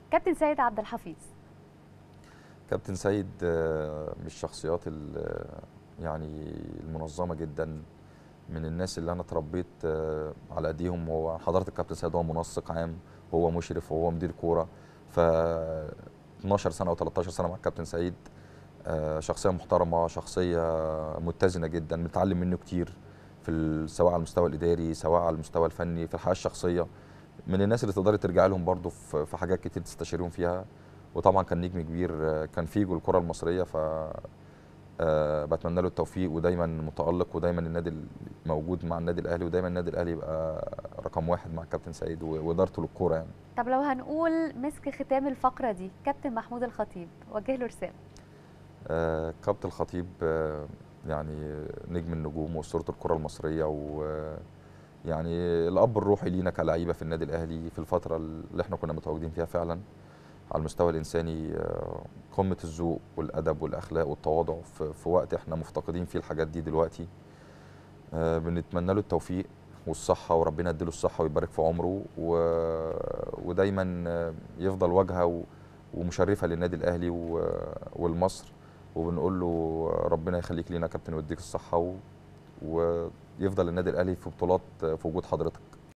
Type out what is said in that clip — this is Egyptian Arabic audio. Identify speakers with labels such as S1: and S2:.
S1: كابتن سيد عبد الحفيظ
S2: كابتن سيد آه، من الشخصيات ال- يعني المنظمه جدا من الناس اللي انا اتربيت آه، على ايديهم هو حضرتك الكابتن سيد هو منسق عام هو مشرف وهو مدير كوره ف 12 سنه او 13 سنه مع الكابتن سيد آه، شخصيه محترمه شخصيه متزنه جدا بنتعلم منه كتير في ال- سواء على المستوى الاداري سواء على المستوى الفني في الحياه الشخصيه من الناس اللي تقدري ترجع لهم برضو في في حاجات كتير تستشيرهم فيها وطبعا كان نجم كبير آه، كان فيجو الكره المصريه ف آه، بتمنى له التوفيق ودايما متالق ودايما النادي موجود مع النادي الاهلي ودايما النادي الاهلي يبقى رقم واحد مع الكابتن سيد و- وادارته للكوره يعني
S1: طب لو هنقول مسك ختام الفقره دي كابتن محمود الخطيب وجه له رساله
S2: آه، كابتن الخطيب آه، يعني نجم النجوم واسطوره الكره المصريه و يعني الاب الروحي لينا كلاعيبه في النادي الاهلي في الفتره اللي احنا كنا متواجدين فيها فعلا على المستوى الانساني آه، قمه الذوق والادب والاخلاق والتواضع في, في وقت احنا مفتقدين فيه الحاجات دي دلوقتي آه، بنتمنى له التوفيق والصحه وربنا يديله الصحه ويبارك في عمره و... ودايما آه، يفضل واجهه و... ومشرفه للنادي الاهلي و... والمصر وبنقول له ربنا يخليك لينا يا كابتن ويديك الصحه و... ويفضل النادي الاهلي في بطولات في وجود حضرتك